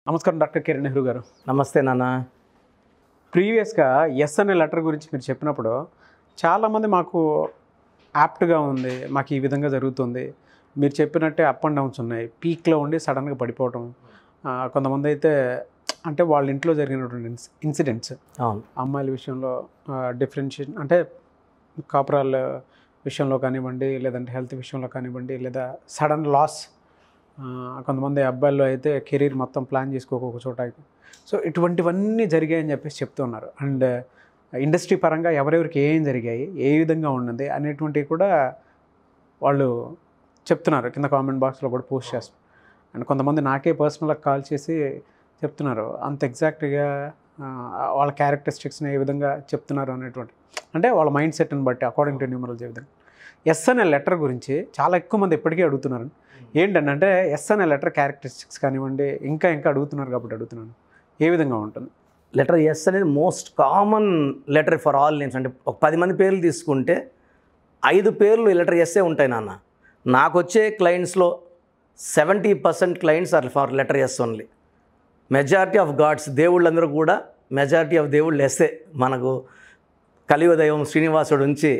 నమస్కారం డాక్టర్ కిరణ్ నెహ్రూ గారు నమస్తే నాన్న ప్రీవియస్గా ఎస్ అనే లెటర్ గురించి మీరు చెప్పినప్పుడు చాలామంది మాకు యాప్ట్గా ఉంది మాకు ఈ విధంగా జరుగుతుంది మీరు చెప్పినట్టే అప్ అండ్ డౌన్స్ ఉన్నాయి పీక్లో ఉండి సడన్గా పడిపోవటం ఆ, కొంతమంది అయితే అంటే వాళ్ళ ఇంట్లో జరిగినటువంటి ఇన్స్- ఇన్సిడెంట్స్ అవును అమ్మాయిల విషయంలో డిఫరెన్షియేషన్ అంటే కాపురాల విషయంలో కానివ్వండి లేదంటే హెల్త్ విషయంలో కానివ్వండి లేదా సడన్ లాస్ కొంతమంది అబ్బాయిల్లో అయితే కెరీర్ మొత్తం ప్లాన్ చేసుకోక ఒక చోట సో ఇటువంటివన్నీ జరిగాయని చెప్పేసి చెప్తున్నారు అండ్ ఇండస్ట్రీ పరంగా ఎవరెవరికి ఏం జరిగాయి ఏ విధంగా ఉన్నది అనేటువంటివి కూడా వాళ్ళు చెప్తున్నారు కింద కామెంట్ బాక్స్లో కూడా పోస్ట్ చేస్తారు అండ్ కొంతమంది నాకే పర్సనల్గా కాల్ చేసి చెప్తున్నారు అంత ఎగ్జాక్ట్గా వాళ్ళ క్యారెక్టరిస్టిక్స్ని ఏ విధంగా చెప్తున్నారు అనేటువంటి అంటే వాళ్ళ మైండ్ సెట్ని బట్టి అకార్డింగ్ టు న్యూమరల్స్ ఏ విధంగా ఎస్ అనే లెటర్ గురించి చాలా ఎక్కువ మంది ఎప్పటికీ అడుగుతున్నారు ఏంటంటే ఎస్ అనే లెటర్ క్యారెక్టరిస్టిక్స్ కానివ్వండి ఇంకా ఇంకా అడుగుతున్నారు కాబట్టి అడుగుతున్నాను ఏ విధంగా ఉంటుంది లెటర్ ఎస్ అనేది most common letter for all names అంటే ఒక పది మంది పేర్లు తీసుకుంటే ఐదు పేర్లు ఈ లెటర్ ఎస్ఏ ఉంటాయి నాన్న నాకు వచ్చే క్లయింట్స్లో seventy percent clients are for letter S only majority of gods దేవుళ్ళందరూ కూడా మెజారిటీ ఆఫ్ దేవుళ్ళు ఎస్ఏ మనకు కలియుగ దైవం శ్రీనివాసుడు నుంచి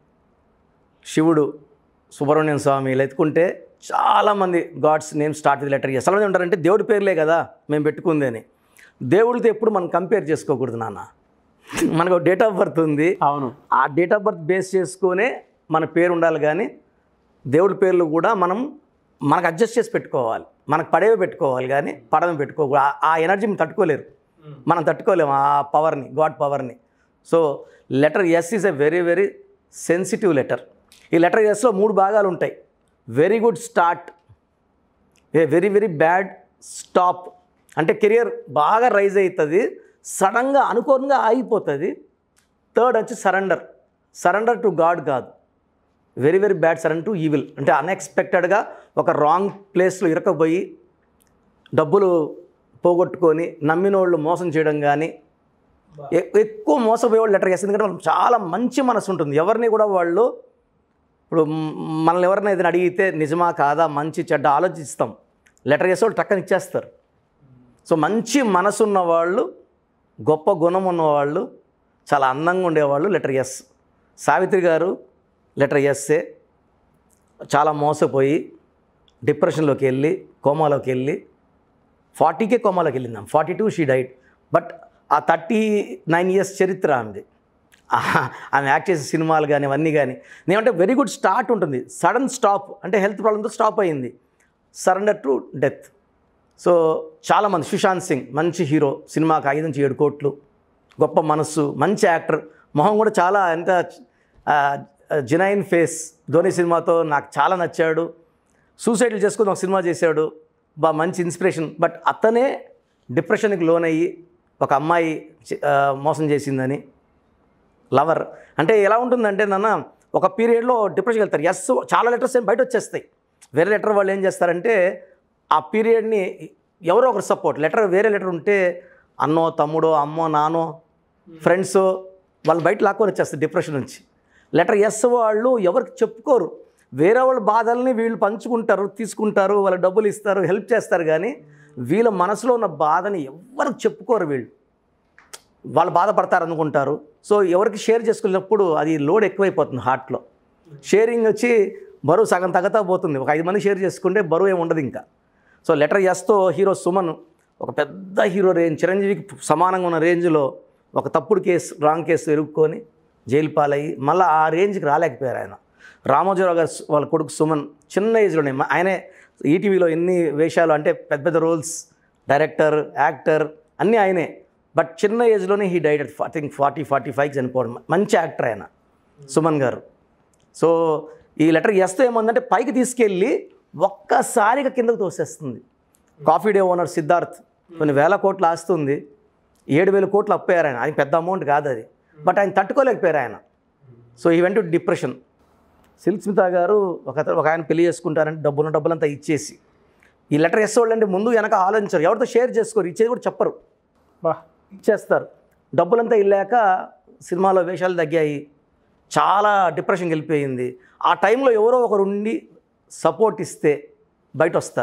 శివుడు సుబ్రహ్మణ్యం స్వామి ఇలా ఎత్తుకుంటే చాలామంది gods name start with letter S చాలామంది ఉంటారంటే దేవుడి పేర్లే కదా మేము పెట్టుకుంది అని దేవుడితో ఎప్పుడు మనం కంపేర్ చేసుకోకూడదు నాన్న మనకు డేట్ ఆఫ్ బర్త్ ఉంది అవును ఆ డేట్ ఆఫ్ బర్త్ బేస్ చేసుకునే మన పేరు ఉండాలి కానీ దేవుడి పేర్లు కూడా మనం మనకు అడ్జస్ట్ చేసి పెట్టుకోవాలి మనకు పడేవి పెట్టుకోవాలి కానీ పడవ పెట్టుకోకూడదు ఆ- ఆ ఎనర్జీని తట్టుకోలేరు మనం తట్టుకోలేము ఆ పవర్ని గాడ్ పవర్ని so letter S is a very very sensitive letter ఈ లెటర్ ఎస్లో మూడు భాగాలు ఉంటాయి very good start a very very bad stop అంటే కెరియర్ బాగా రైజ్ అవుతుంది సడన్గా అనుకోనిగా ఆగిపోతుంది థర్డ్ వచ్చి సరెండర్ సరెండర్ టు గాడ్ కాదు very very bad surrender to evil అంటే అన్ఎక్స్పెక్టెడ్గా ఒక రాంగ్ ప్లేస్లో ఇరకపోయి డబ్బులు పోగొట్టుకొని నమ్మిన వాళ్ళు మోసం చేయడం కానీ ఎ- ఎక్కువ మోసపోయే వాళ్ళు లెటర్ చేస్తుంది ఎందుకంటే వాళ్ళకి చాలా మంచి మనసు ఉంటుంది ఎవరిని కూడా వాళ్ళు ఇప్పుడు మ్- మనల్ని ఎవరైనా ఏదైనా అడిగితే నిజమా కాదా మంచి చెడ్డ ఆలోచిస్తాం లెటర్ చేసే వాళ్ళు టక్కని ఇచ్చేస్తారు సో మంచి మనసు ఉన్న వాళ్ళు గొప్ప గుణం ఉన్నవాళ్ళు చాలా అందంగా ఉండేవాళ్ళు లెటర్ ఎస్ సావిత్రి గారు లెటర్ ఎస్సే చాలా మోసపోయి డిప్రెషన్లోకి వెళ్ళి కోమాలోకి వెళ్ళి ఫార్టీకే కోమాలోకి వెళ్ళింది forty two she died but ఆ థర్టీ నైన్ ఇయర్స్ చరిత్ర ఆమెది ఆ- ఆమె యాక్ట్ చేసే సినిమాలు కానీ అవన్నీ కానీ నేనంటే వెరీ గుడ్ స్టార్ట్ ఉంటుంది సడన్ స్టాప్ అంటే హెల్త్ ప్రాబ్లంతో స్టాప్ అయింది సరెండర్ టు డెత్ సో చాలామంది సుశాంత్ సింగ్ మంచి హీరో సినిమాకి ఐదు నుంచి ఏడు కోట్లు గొప్ప మనస్సు మంచి యాక్టర్ మొహం కూడా చాలా ఎంత జినైన్ ఫేస్ ధోని సినిమాతో నాకు చాలా నచ్చాడు సూసైడ్లు చేసుకుని ఒక సినిమా చేశాడు బా మంచి ఇన్స్పిరేషన్ బట్ అతనే డిప్రెషన్కి లోనయ్యి ఒక అమ్మాయి చి- ఆ, మోసం చేసిందని లవర్ అంటే ఎలా ఉంటుందంటే నాన్న ఒక పీరియడ్లో డిప్రెషన్ వెళ్తారు ఎస్ చాలా లెటర్స్ ఏం బయట వచ్చేస్తాయి వేరే లెటర్ వాళ్ళు ఏం చేస్తారంటే ఆ పీరియడ్ని ఎవరో ఒకరు సపోర్ట్ లెటర్ వేరే లెటర్ ఉంటే అన్నో తమ్ముడో అమ్మో నానో ఫ్రెండ్స్ వాళ్ళు బయట లాక్కొని వచ్చేస్తారు డిప్రెషన్ నుంచి లెటర్ ఎస్ వాళ్ళు ఎవరికి చెప్పుకోరు వేరే వాళ్ళ బాధల్ని వీళ్ళు పంచుకుంటారు తీసుకుంటారు వాళ్ళ డబ్బులు ఇస్తారు హెల్ప్ చేస్తారు కానీ వీళ్ళ మనసులో ఉన్న బాధని ఎవరికి చెప్పుకోరు వీళ్ళు వాళ్ళు బాధపడతారు అనుకుంటారు సో ఎవరికి షేర్ చేసుకున్నప్పుడు అది లోడ్ ఎక్కువైపోతుంది హార్ట్లో షేరింగ్ వచ్చి బరువు సగం తగ్గుతా పోతుంది ఒక ఐదు మంది షేర్ చేసుకుంటే బరువు ఏమి ఉండదు ఇంకా సో లెటర్ ఎస్తో హీరో సుమన్ ఒక పెద్ద హీరో రేంజ్ చిరంజీవికి సమానంగా ఉన్న రేంజ్లో ఒక తప్పుడు కేసు రాంగ్ కేసు ఎరుక్కొని జైలు పాలయ్యి మళ్ళీ ఆ రేంజ్కి రాలేకపోయారు ఆయన రామోజీరావు గారు సు- వాళ్ళ కొడుకు సుమన్ చిన్న ఏజ్లోనే మ- ఆయనే ఈటీవీలో ఎన్ని వేషాలు అంటే పెద్ద పెద్ద రోల్స్ డైరెక్టర్ యాక్టర్ అన్నీ ఆయనే బట్ చిన్న ఏజ్లోనే he died I think forty forty five చనిపోవడం మంచి యాక్టర్ ఆయన సుమన్ గారు సో ఈ లెటర్ ఎస్తో ఏముందంటే పైకి తీసుకెళ్ళి ఒక్కసారిగా కిందకు తోసేస్తుంది కాఫీ డే ఓనర్ సిద్ధార్థ్ కొన్ని వేల కోట్లు ఆస్తుంది ఏడు వేల కోట్లు అప్పయ్యారు ఆయన అది పెద్ద అమౌంట్ కాదు అది బట్ ఆయన తట్టుకోలేకపోయారు ఆయన సో ఈ వెంట డిప్రెషన్ సిల్క్ స్మిత గారు ఒక అతను- ఒక ఆయన పెళ్లి చేసుకుంటారంటే డబ్బున్న డబ్బులంతా ఇచ్చేసి ఈ లెటర్ ఎస్ వాళ్ళు అంటే ముందు వెనక ఆలోచించారు ఎవరితో షేర్ చేసుకోరు ఇచ్చేది కూడా చెప్పరు బా ఇచ్చేస్తారు డబ్బులంతా ఇల్లాక సినిమాలో వేషాలు తగ్గాయి చాలా డిప్రెషన్కి వెళ్ళిపోయింది ఆ టైంలో ఎవరో ఒకరు ఉండి సపోర్ట్ ఇస్తే బయట వస్తారు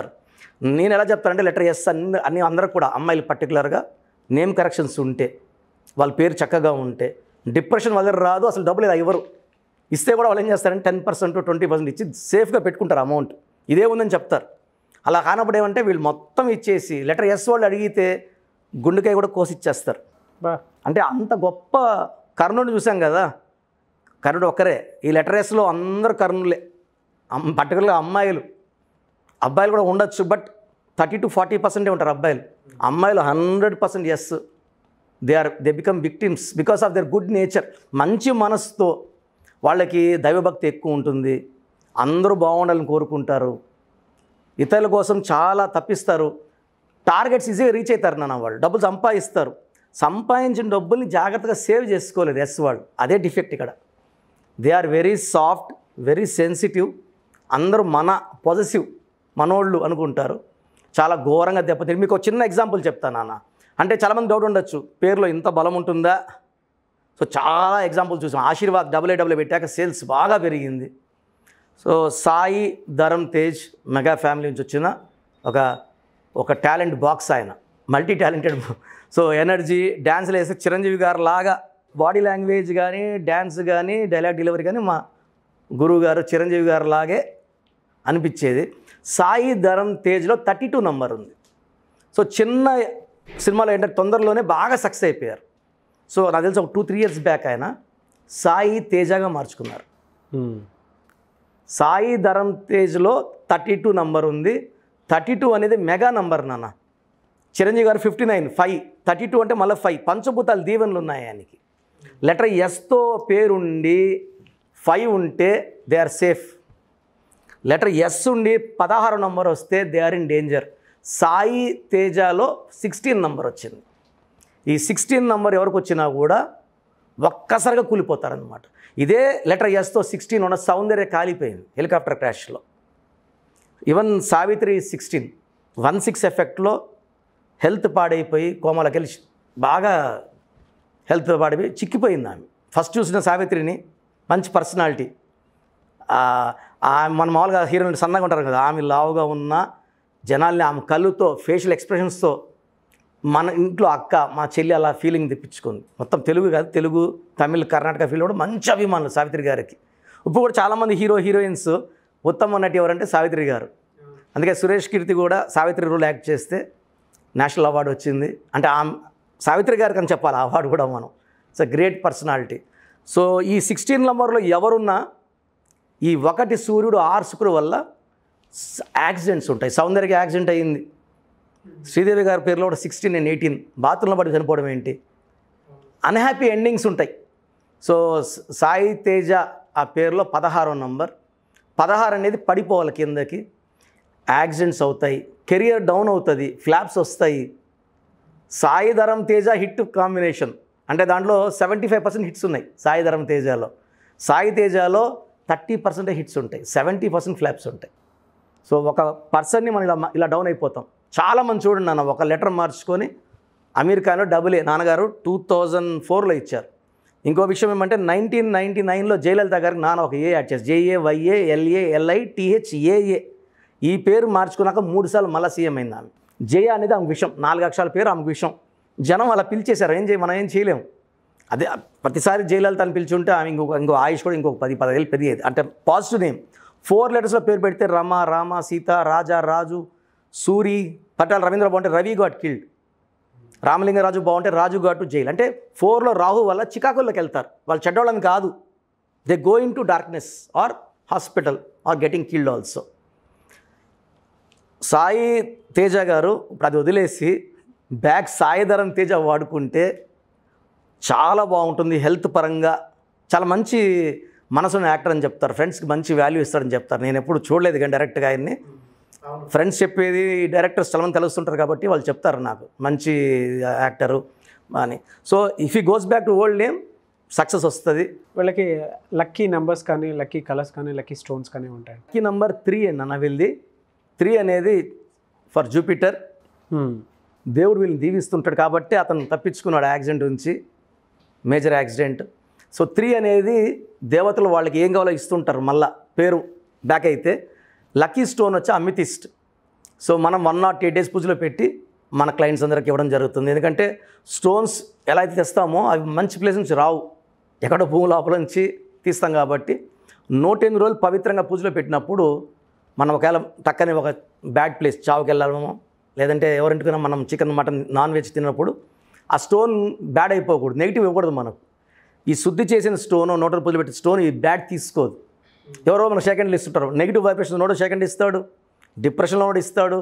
నేను ఎలా చెప్తానంటే లెటర్ ఎస్ అన్ని అన్ని అందరూ కూడా అమ్మాయిలు పర్టికులర్గా నేమ్ కరెక్షన్స్ ఉంటే వాళ్ళ పేరు చక్కగా ఉంటే డిప్రెషన్ వల్ల రాదు అసలు డబ్బులు ఇలా ఇవ్వరు ఇస్తే కూడా వాళ్ళు ఏం చేస్తారంటే టెన్ పర్సెంట్ ట్వంటీ పర్సెంట్ ఇచ్చి సేఫ్గా పెట్టుకుంటారు అమౌంట్ ఇదే ఉందని చెప్తారు అలా కానప్పుడు ఏమంటే వీళ్ళు మొత్తం ఇచ్చేసి లెటర్ ఎస్ వాళ్ళు అడిగితే గుండెకాయ కూడా కోసి ఇచ్చేస్తారు బా అంటే అంత గొప్ప కర్ణుడిని చూసాం కదా కర్ణుడు ఒక్కరే ఈ లెటర్ ఎస్లో అందరు కర్ణులే అమ్ పర్టికులర్గా అమ్మాయిలు అబ్బాయిలు కూడా ఉండొచ్చు బట్ థర్టీ టు ఫార్టీ పర్సెంటే ఉంటారు అబ్బాయిలు అమ్మాయిలు hundred percent yes they are they become victims because of their good nature మంచి మనసుతో వాళ్ళకి దైవభక్తి ఎక్కువ ఉంటుంది అందరూ బాగుండాలని కోరుకుంటారు ఇతరుల కోసం చాలా తప్పిస్తారు టార్గెట్స్ ఈజీగా రీచ్ అవుతారు నాన్న వాళ్ళు డబ్బులు సంపాదిస్తారు సంపాదించిన డబ్బుల్ని జాగ్రత్తగా సేవ్ చేసుకోలేదు ఎస్ వాళ్ళు అదే డిఫెక్ట్ ఇక్కడ they are very soft very sensitive అందరూ మన పాజిటివ్ మనోళ్ళు అనుకుంటారు చాలా ఘోరంగా దెబ్బతిని మీకు ఒక చిన్న ఎగ్జాంపుల్ చెప్తాను నాన్న అంటే చాలామంది డౌట్ ఉండొచ్చు పేరులో ఇంత బలం ఉంటుందా సో చాలా ఎగ్జాంపుల్ చూసాం ఆశీర్వాద్ డబుల్ ఏ డబుల్ పెట్టాక సేల్స్ బాగా పెరిగింది so Sai Dharam Tej mega family నుంచి వచ్చిన ఒక ఒక టాలెంట్ బాక్స్ ఆయన మల్టీ టాలెంటెడ్ సో ఎనర్జీ డ్యాన్స్లు వేస్తే చిరంజీవి గారు లాగా బాడీ లాంగ్వేజ్ కానీ డ్యాన్స్ కానీ డైలాగ్ డెలివరీ కానీ మా గురువు గారు చిరంజీవి గారు లాగే అనిపించేది సాయి ధరమ్ తేజ్లో థర్టీ టూ నంబర్ ఉంది సో చిన్న సినిమాలో ఏంటంటే తొందరలోనే బాగా సక్సెస్ అయిపోయారు సో నాకు తెలిసి ఒక టూ త్రీ ఇయర్స్ బ్యాక్ ఆయన సాయి తేజగా మార్చుకున్నారు మ్మ్. సాయి ధరమ్ తేజ్లో థర్టీ టూ నంబర్ ఉంది థర్టీ టూ అనేది మెగా నంబర్ నాన్న Chiranjeevi garu fifty nine five thirty two అంటే మళ్ళీ ఫైవ్ పంచభూతాలు దీవెనలు ఉన్నాయి ఆయనకి లెటర్ ఎస్తో పేరుండి ఫైవ్ ఉంటే they are safe letter S ఉండి పదహారు నంబర్ వస్తే they are in danger Sai తేజాలో సిక్స్టీన్ నంబర్ వచ్చింది ఈ సిక్స్టీన్ నంబర్ ఎవరికి వచ్చినా కూడా ఒక్కసారిగా కూలిపోతారనమాట ఇదే లెటర్ ఎస్తో సిక్స్టీన్ ఉన్న సౌందర్య కాలిపోయింది హెలికాప్టర్ క్రాష్లో even Savitri sixteen one six ఎఫెక్ట్లో హెల్త్ పాడైపోయి కోమలకి వెళ్ళి బాగా హెల్త్ పాడైపోయి చిక్కిపోయింది ఆమె ఫస్ట్ చూసిన సావిత్రిని మంచి పర్సనాలిటీ మన మామూలుగా హీరోయిన్ సన్నగా ఉంటారు కదా ఆమె లావుగా ఉన్న జనాల్ని ఆమె కళ్ళుతో ఫేషియల్ ఎక్స్ప్రెషన్స్తో మన ఇంట్లో అక్క మా చెల్లి అలా ఫీలింగ్ తెప్పించుకుంది మొత్తం తెలుగు కాదు తెలుగు తమిళ్ కర్ణాటక ఫీల్ కూడా మంచి అభిమానులు సావిత్రి గారికి ఇప్పుడు కూడా చాలామంది హీరో హీరోయిన్స్ ఉత్తమ నటి ఎవరంటే సావిత్రి గారు అందుకే సురేష్ కీర్తి కూడా సావిత్రి రోల్ యాక్ట్ చేస్తే నేషనల్ అవార్డు వచ్చింది అంటే ఆమె సావిత్రి గారికి అని చెప్పాలి ఆ అవార్డు కూడా మనం it's a great personality so ఈ సిక్స్టీన్ నెంబర్లో ఎవరున్నా ఈ ఒకటి సూర్యుడు ఆరు శుక్రుడు వల్ల యాక్సిడెంట్స్ ఉంటాయి సౌందర్యకి యాక్సిడెంట్ అయ్యింది శ్రీదేవి గారి పేరులో కూడా సిక్స్టీన్ అండ్ ఎయిటీన్ బాత్రూంలో పడి చనిపోవడం ఏంటి అన్హ్యాపీ ఎండింగ్స్ ఉంటాయి సో స- సాయి తేజ ఆ పేరులో పదహారో నంబర్ పదహారు అనేది పడిపోవాలి కిందకి యాక్సిడెంట్స్ అవుతాయి కెరియర్ డౌన్ అవుతుంది ఫ్లాప్స్ వస్తాయి సాయి ధరం తేజ హిట్ కాంబినేషన్ అంటే దాంట్లో సెవెంటీ ఫైవ్ పర్సెంట్ హిట్స్ ఉన్నాయి సాయి ధరం తేజలో సాయి తేజలో థర్టీ పర్సెంట్ హిట్స్ ఉంటాయి సెవెంటీ పర్సెంట్ ఫ్లాప్స్ ఉంటాయి సో ఒక పర్సన్ని మనం ఇలా ఇలా డౌన్ అయిపోతాం చాలామంది చూడండి నాన్న ఒక లెటర్ మార్చుకొని అమీర్ ఖాన్లో డబుల్ ఏ నాన్నగారు టూ థౌజండ్ ఫోర్లో ఇచ్చారు ఇంకో విషయం ఏమంటే నైన్టీన్ నైన్టీ నైన్లో జయలలిత గారికి నాన్న ఒక ఏ యాడ్ చేశారు JA YA LA LI TH AA ఈ పేరు మార్చుకున్నాక మూడు సార్లు మళ్ళీ సీఎం అయింది ఆమె జయ అనేది ఆమె విషయం నాలుగు అక్షరాల పేరు ఆమెకు విషయం జనం అలా పిలిచేశారు ఏం చేయ మనం ఏం చేయలేము అదే ప్రతిసారి జయలలిత అని పిలిచి ఉంటే ఆమె ఇంకొక ఇంకో ఆయుష్ కూడా ఇంకొక పది పదివేలు పెరిగేది అంటే పాజిటివ్ నేమ్ ఫోర్ లెటర్స్లో పేరు పెడితే రమ రామ సీత రాజా రాజు సూరి పట్టాల రవీంద్ర బాగుంటే రవి గాట్ కిల్డ్ రామలింగరాజు బాగుంటే రాజు ఘాటు జైలు అంటే ఫోర్లో రాహు వల్ల చికాకుల్లోకి వెళ్తారు వాళ్ళు చెడ్డోళ్ళని కాదు they going to darkness are hospital are getting killed also Sai Teja garu ఇప్పుడు అది వదిలేసి బ్యాక్ సాయిధరం తేజ వాడుకుంటే చాలా బాగుంటుంది హెల్త్ పరంగా చాలా మంచి మనసున్న యాక్టర్ అని చెప్తారు ఫ్రెండ్స్కి మంచి వాల్యూ ఇస్తారని చెప్తారు నేను ఎప్పుడు చూడలేదు కానీ డైరెక్ట్గా ఆయన్ని ఫ్రెండ్స్ చెప్పేది డైరెక్టర్స్ చాలామంది తెలుస్తుంటారు కాబట్టి వాళ్ళు చెప్తారు నాకు మంచి యాక్టరు అని so if he goes back to old name success వస్తుంది వీళ్ళకి లక్కీ నెంబర్స్ కానీ లక్కీ కలర్స్ కానీ లక్కీ స్టోన్స్ కానీ ఉంటాయి కీ నంబర్ త్రీ అండి అన్న వీళ్ళది త్రీ అనేది ఫర్ జూపిటర్ మ్మ్. దేవుడు వీళ్ళని దీవిస్తుంటాడు కాబట్టి అతను తప్పించుకున్నాడు యాక్సిడెంట్ నుంచి మేజర్ యాక్సిడెంట్ సో త్రీ అనేది దేవతలు వాళ్ళకి ఏం కావాలో ఇస్తుంటారు మళ్ళా పేరు బ్యాక్ అయితే లక్కీ స్టోన్ వచ్చి అమితిస్ట్ సో మనం వన్ నాట్ ఎయిట్ డేస్ పూజలో పెట్టి మన క్లయింట్స్ అందరికి ఇవ్వడం జరుగుతుంది ఎందుకంటే స్టోన్స్ ఎలా అయితే తెస్తామో అవి మంచి ప్లేస్ నుంచి రావు ఎక్కడో భూమి లోపల నుంచి తీస్తాం కాబట్టి నూట ఎనిమిది రోజులు పవిత్రంగా పూజలో పెట్టినప్పుడు మనం ఒకవేళ టక్కని ఒక బ్యాడ్ ప్లేస్ చావుకి వెళ్ళడమో లేదంటే ఎవరింటికైనా మనం చికెన్ మటన్ నాన్ వెజ్ తిన్నప్పుడు ఆ స్టోన్ బ్యాడ్ అయిపోకూడదు నెగిటివ్ ఇవ్వకూడదు మనకు ఈ శుద్ధి చేసిన స్టోన్ నోట పూజలు పెట్టిన స్టోన్ ఈ బ్యాడ్ తీసుకోదు ఎవరో మనకు సెకండ్లు ఇస్తుంటారు నెగిటివ్ వైబ్రేషన్ నోట సెకండ్ ఇస్తాడు డిప్రెషన్లో కూడా ఇస్తాడు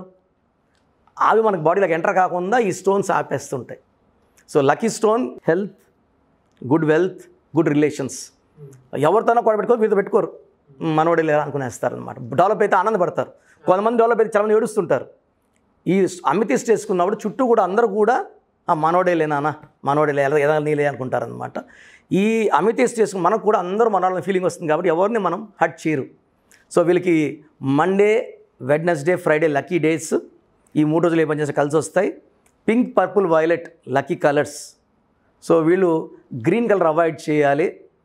అవి మనకు బాడీలోకి ఎంటర్ కాకుండా ఈ స్టోన్స్ ఆపేస్తుంటాయి so lucky stone health good wealth good relations ఎవరితోనో కూడా పెట్టుకోరు మీతో పెట్టుకోరు మనోడే లేదా అనుకునేస్తారు అనమాట డెవలప్ అయితే ఆనందపడతారు కొంతమంది డెవలప్ అయితే చాలామంది ఏడుస్తుంటారు ఈ అమితిస్ట్ చేసుకున్నప్పుడు చుట్టూ కూడా అందరూ కూడా ఆ మనోడే లేనానా మనోడే లే ఎలా నీలే అనుకుంటారనమాట ఈ అమితిస్ట్ చేసుకుని మనకు కూడా అందరూ మన ఫీలింగ్ వస్తుంది కాబట్టి ఎవరిని మనం హట్ చేయరు సో వీళ్ళకి Monday Wednesday Friday lucky days ఈ మూడు రోజులు ఏ పని చేస్తే కలిసి వస్తాయి pink purple violet lucky colours so వీళ్ళు గ్రీన్ కలర్ అవాయిడ్ చేయాలి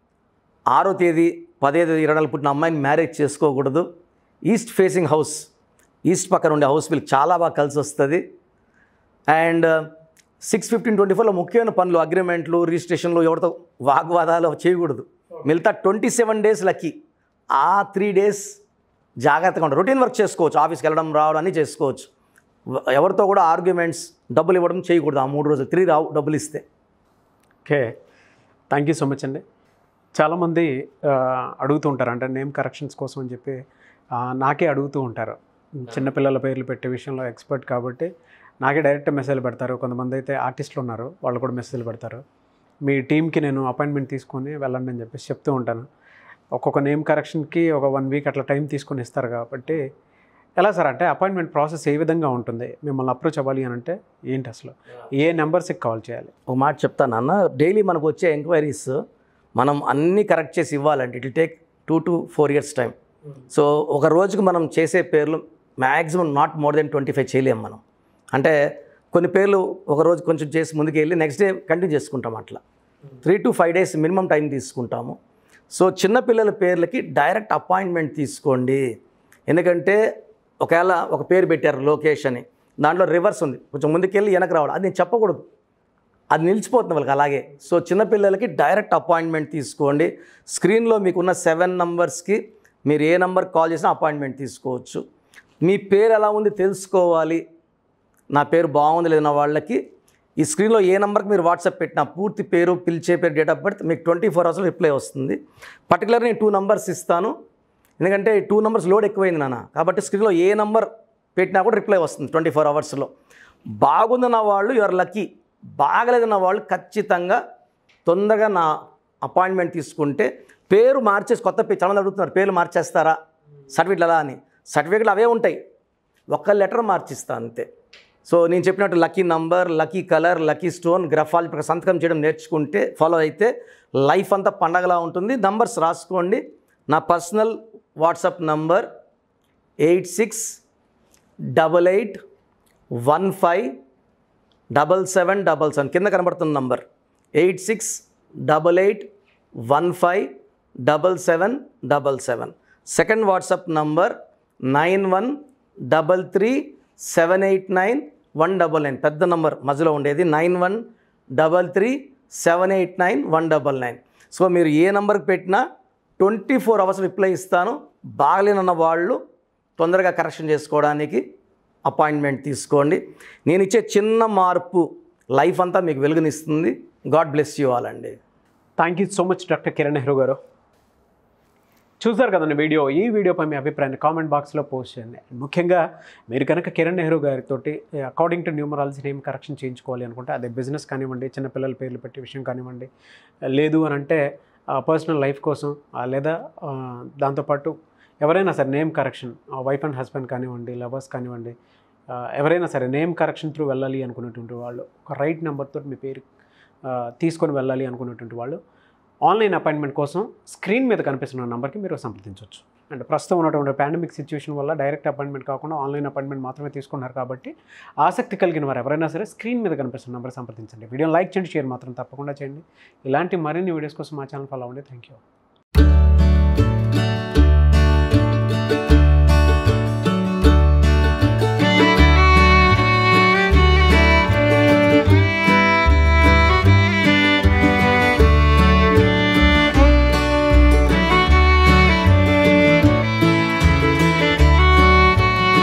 ఆరో తేదీ పదే తేదీ ఇరవై నాలుగు పుట్టిన అమ్మాయిని మ్యారేజ్ చేసుకోకూడదు ఈస్ట్ ఫేసింగ్ హౌస్ ఈస్ట్ పక్కన ఉండే హౌస్ వీళ్ళకి చాలా బాగా కలిసి వస్తుంది అండ్ సిక్స్ ఫిఫ్టీన్ ట్వంటీ ఫోర్లో ముఖ్యమైన పనులు అగ్రిమెంట్లు రిజిస్ట్రేషన్లు ఎవరితో వాగ్వాదాలు చేయకూడదు మిగతా ట్వంటీ సెవెన్ డేస్ లక్కీ ఆ త్రీ డేస్ జాగ్రత్తగా ఉంటారు రొటీన్ వర్క్ చేసుకోవచ్చు ఆఫీస్కి వెళ్ళడం రావడం అన్నీ చేసుకోవచ్చు వ- ఎవరితో కూడా ఆర్గ్యుమెంట్స్ డబ్బులు ఇవ్వడం చేయకూడదు ఆ మూడు రోజులు త్రీ రావు డబ్బులు ఇస్తే okay thank you so much అండి చాలామంది ఆ, అడుగుతూ ఉంటారు అంటే నేమ్ కరెక్షన్స్ కోసం అని చెప్పి ఆ, నాకే అడుగుతూ ఉంటారు చిన్నపిల్లల పేర్లు పెట్టే విషయంలో ఎక్స్పర్ట్ కాబట్టి నాకే డైరెక్ట్ మెసేజ్ పెడతారు కొంతమంది అయితే ఆర్టిస్టులు ఉన్నారు వాళ్ళు కూడా మెసేజ్లు పెడతారు మీ టీంకి నేను అపాయింట్మెంట్ తీసుకొని వెళ్ళండి అని చెప్పేసి చెప్తూ ఉంటాను ఒక్కొక్క నేమ్ కరెక్షన్కి ఒక వన్ వీక్ అట్లా టైం తీసుకొని ఇస్తారు కాబట్టి ఎలా సార్ అంటే అపాయింట్మెంట్ ప్రాసెస్ ఏ విధంగా ఉంటుంది మిమ్మల్ని అప్రోచ్ అవ్వాలి అని అంటే ఏంటి అసలు ఏ నెంబర్స్కి కాల్ చేయాలి ఒక మాట చెప్తాను అన్న డైలీ మనకు వచ్చే ఎంక్వైరీస్ మనం అన్నీ కరెక్ట్ చేసి ఇవ్వాలంటే it take two to four years time so ఒక రోజుకి మనం చేసే పేర్లు maximum not more then twenty five చేయలేం మనం అంటే కొన్ని పేర్లు ఒక రోజు కొంచెం చేసి ముందుకు వెళ్ళి నెక్స్ట్ డే కంటిన్యూ చేసుకుంటాం అట్లా three to five days minimum time తీసుకుంటాము సో చిన్నపిల్లల పేర్లకి డైరెక్ట్ అపాయింట్మెంట్ తీసుకోండి ఎందుకంటే ఒకవేళ ఒక పేరు పెట్టారు లోకేష్ అని దాంట్లో రివర్స్ ఉంది కొంచెం ముందుకెళ్ళి వెనక రావడం అది నేను చెప్పకూడదు అది నిలిచిపోతుంది వాళ్ళకి అలాగే సో చిన్నపిల్లలకి డైరెక్ట్ అపాయింట్మెంట్ తీసుకోండి స్క్రీన్లో మీకున్న సెవెన్ నంబర్స్కి మీరు ఏ నంబర్ కాల్ చేసినా అపాయింట్మెంట్ తీసుకోవచ్చు మీ పేరు ఎలా ఉంది తెలుసుకోవాలి నా పేరు బాగుంది లేదా వాళ్ళకి ఈ స్క్రీన్లో ఏ నెంబర్కి మీరు వాట్సాప్ పెట్టినా పూర్తి పేరు పిలిచే పేరు డేట్ ఆఫ్ బర్త్ మీకు ట్వంటీ ఫోర్ అవర్స్లో రిప్లై వస్తుంది పర్టికులర్ నేను టూ నంబర్స్ ఇస్తాను ఎందుకంటే టూ నంబర్స్ లోడ్ ఎక్కువైంది నాన్న కాబట్టి స్క్రీన్లో ఏ నంబర్ పెట్టినా కూడా రిప్లై వస్తుంది ట్వంటీ ఫోర్ అవర్స్లో బాగుందన్న వాళ్ళు యువర్ లక్కీ బాగలేదన్న వాళ్ళు ఖచ్చితంగా తొందరగా నా అపాయింట్మెంట్ తీసుకుంటే పేరు మార్చేసి కొత్త పేరు చాలా మంది అడుగుతున్నారు పేర్లు మార్చేస్తారా సర్టిఫికెట్లు ఎలా అని సర్టిఫికెట్లు అవే ఉంటాయి ఒక్క లెటర్ మార్చిస్తా అంతే సో నేను చెప్పినట్టు lucky number lucky colour lucky stone గ్రఫాల్ ప్రకారం సంతకం చేయడం నేర్చుకుంటే ఫాలో అయితే లైఫ్ అంతా పండగలా ఉంటుంది నంబర్స్ రాసుకోండి నా personal WhatsApp number eight six double eight one five double seven double seven కింద కనబడుతున్న number eight six double eight one five double seven double seven second WhatsApp number nine one double three seven eight nine one double nine పెద్ద number మధ్యలో ఉండేది nine one double three seven eight nine one double nine so మీరు ఏ నంబర్కి పెట్టినా twenty four hours reply ఇస్తాను బాగలేనన్న వాళ్ళు తొందరగా కరెక్షన్ చేసుకోవడానికి అపాయింట్మెంట్ తీసుకోండి నేను ఇచ్చే చిన్న మార్పు లైఫ్ అంతా మీకు వెలుగునిస్తుంది గాడ్ బ్లెస్ యూ ఆల్ అండి thank you so much doctor Kiran Nehru garu చూసారు కదండి వీడియో ఈ వీడియోపై మీ అభిప్రాయాన్ని కామెంట్ బాక్స్లో పోస్ట్ చేయండి ముఖ్యంగా మీరు కనుక కిరణ్ నెహ్రూ గారితో according to numerology name correction చేయించుకోవాలి అనుకుంటే అదే బిజినెస్ కానివ్వండి చిన్నపిల్లల పేర్లు పెట్టే విషయం కానివ్వండి లేదు అని అంటే పర్సనల్ లైఫ్ కోసం ఆ, లేదా ఆ, దాంతోపాటు ఎవరైనా సరే name correction wife and husband కానివ్వండి లవర్స్ కానివ్వండి ఆ, ఎవరైనా సరే నేమ్ కరెక్షన్ త్రూ వెళ్ళాలి అనుకునేటువంటి వాళ్ళు ఒక రైట్ నెంబర్తో మీ పేరు ఆ, తీసుకొని వెళ్ళాలి అనుకునేటువంటి వాళ్ళు ఆన్లైన్ అపాయింట్మెంట్ కోసం స్క్రీన్ మీద కనిపిస్తున్న నెంబర్కి మీరు సంప్రదించవచ్చు అండ్ ప్రస్తుతం ఉన్నటువంటి పాండమిక్ సిచ్యువేషన్ వల్ల డైరెక్ట్ అపాయింట్మెంట్ కాకుండా ఆన్లైన్ అపాయింట్మెంట్ మాత్రమే తీసుకున్నారు కాబట్టి ఆసక్తి కలిగిన వారు ఎవరైనా సరే స్క్రీన్ మీద కనిపిస్తున్న నెంబర్ సంప్రదించండి వీడియోని లైక్ చేయండి షేర్ మాత్రం తప్పకుండా చేయండి ఇలాంటి మరిన్ని వీడియోస్ కోసం మా ఛానల్ ఫాలో అవ్వండి థ్యాంక్ యూ